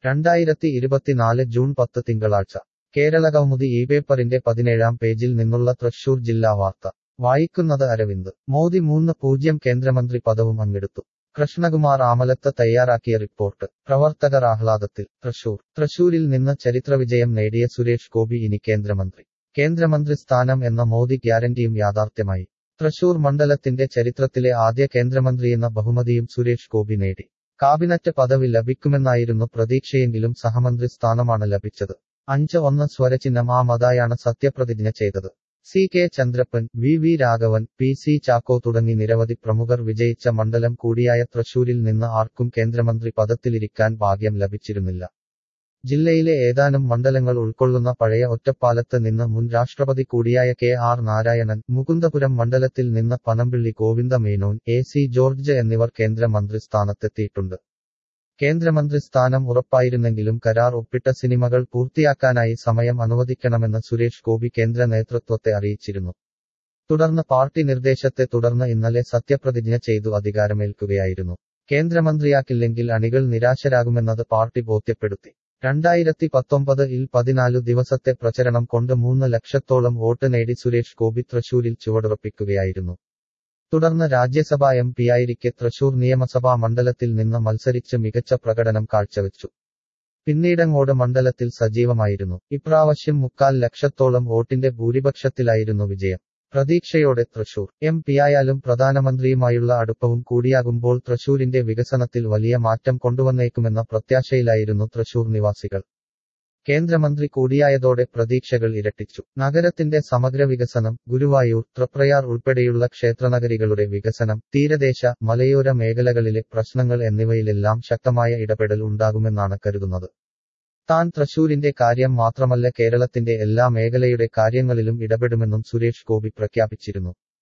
രണ്ടായിരത്തി ഇരുപത്തിനാല് ജൂൺ പത്ത് തിങ്കളാഴ്ച കേരളകൗമുദി ഈ പേപ്പറിന്റെ പതിനേഴാം പേജിൽ നിന്നുള്ള തൃശൂർ ജില്ലാ വാർത്ത വായിക്കുന്നത് അരവിന്ദ് മോദി മൂന്ന് പൂജ്യം കേന്ദ്രമന്ത്രി പദവും അങ്ങെടുത്തു കൃഷ്ണകുമാർ ആമലത്ത് തയ്യാറാക്കിയ റിപ്പോർട്ട് പ്രവർത്തകർ ആഹ്ലാദത്തിൽ തൃശൂർ തൃശൂരിൽ നിന്ന് ചരിത്രവിജയം നേടിയ സുരേഷ് ഗോപി ഇനി കേന്ദ്രമന്ത്രി കേന്ദ്രമന്ത്രി സ്ഥാനം എന്ന മോദി ഗ്യാരണ്ടിയും യാഥാർത്ഥ്യമായി തൃശൂർ മണ്ഡലത്തിന്റെ ചരിത്രത്തിലെ ആദ്യ കേന്ദ്രമന്ത്രിയെന്ന ബഹുമതിയും സുരേഷ് ഗോപി നേടി കാബിനറ്റ് പദവി ലഭിക്കുമെന്നായിരുന്നു പ്രതീക്ഷയെങ്കിലും സഹമന്ത്രി സ്ഥാനമാണ് ലഭിച്ചത് അഞ്ച് ഒന്ന് സ്വരചിഹ്നം ആ മതായാണ് സത്യപ്രതിജ്ഞ ചെയ്തത് C K Chandrappan V V Raghavan P C Chacko തുടങ്ങി നിരവധി പ്രമുഖർ വിജയിച്ച മണ്ഡലം കൂടിയായ തൃശൂരിൽ നിന്ന് ആർക്കും കേന്ദ്രമന്ത്രി പദത്തിലിരിക്കാൻ ഭാഗ്യം ലഭിച്ചിരുന്നില്ല ജില്ലയിലെ ഏതാനും മണ്ഡലങ്ങൾ ഉൾക്കൊള്ളുന്ന പഴയ ഒറ്റപ്പാലത്ത് നിന്ന് മുൻ രാഷ്ട്രപതി കൂടിയായ കെ ആർ നാരായണൻ മുകുന്ദപുരം മണ്ഡലത്തിൽ നിന്ന് Panampilly Govinda Menon A C George എന്നിവർ കേന്ദ്രമന്ത്രി സ്ഥാനത്തെത്തിയിട്ടുണ്ട് കേന്ദ്രമന്ത്രി സ്ഥാനം ഉറപ്പായിരുന്നെങ്കിലും കരാർ ഒപ്പിട്ട സിനിമകൾ പൂർത്തിയാക്കാനായി സമയം അനുവദിക്കണമെന്ന് സുരേഷ് ഗോപി കേന്ദ്ര നേതൃത്വത്തെ അറിയിച്ചിരുന്നു തുടർന്ന് പാർട്ടി നിർദ്ദേശത്തെ തുടർന്ന് ഇന്നലെ സത്യപ്രതിജ്ഞ ചെയ്തു അധികാരമേൽക്കുകയായിരുന്നു കേന്ദ്രമന്ത്രിയാക്കില്ലെങ്കിൽ അണികൾ നിരാശരാകുമെന്നത് പാർട്ടി ബോധ്യപ്പെടുത്തി രണ്ടായിരത്തി പത്തൊമ്പത് ഇൽ പതിനാലു ദിവസത്തെ പ്രചരണം കൊണ്ട് മൂന്ന് ലക്ഷത്തോളം വോട്ട് നേടി സുരേഷ് ഗോപി തൃശൂരിൽ ചുവടുറപ്പിക്കുകയായിരുന്നു തുടർന്ന് രാജ്യസഭാ എം പിയായിരിക്കെ തൃശൂർ നിയമസഭാ മണ്ഡലത്തിൽ നിന്ന് മത്സരിച്ച് മികച്ച പ്രകടനം കാഴ്ചവെച്ചു പിന്നീടങ്ങോട് മണ്ഡലത്തിൽ സജീവമായിരുന്നു ഇപ്രാവശ്യം മുക്കാൽ ലക്ഷത്തോളം വോട്ടിന്റെ ഭൂരിപക്ഷത്തിലായിരുന്നു വിജയം പ്രതീക്ഷയോടെ തൃശൂർ എം പിയായാലും പ്രധാനമന്ത്രിയുമായുള്ള അടുപ്പവും കൂടിയാകുമ്പോൾ തൃശൂരിന്റെ വികസനത്തിൽ വലിയ മാറ്റം കൊണ്ടുവന്നേക്കുമെന്ന പ്രത്യാശയിലായിരുന്നു തൃശൂർ നിവാസികൾ കേന്ദ്രമന്ത്രി കൂടിയായതോടെ പ്രതീക്ഷകൾ ഇരട്ടിച്ചു നഗരത്തിന്റെ സമഗ്ര വികസനം ഗുരുവായൂർ തൃപ്രയാർ ഉൾപ്പെടെയുള്ള ക്ഷേത്രനഗരികളുടെ വികസനം തീരദേശ മലയോര മേഖലകളിലെ പ്രശ്നങ്ങൾ എന്നിവയിലെല്ലാം ശക്തമായ ഇടപെടൽ ഉണ്ടാകുമെന്നാണ് കരുതുന്നത് താൻ തൃശൂരിന്റെ കാര്യം മാത്രമല്ല കേരളത്തിന്റെ എല്ലാ മേഖലയുടെ കാര്യങ്ങളിലും ഇടപെടുമെന്നും സുരേഷ് ഗോപി പ്രഖ്യാപിച്ചിരുന്നു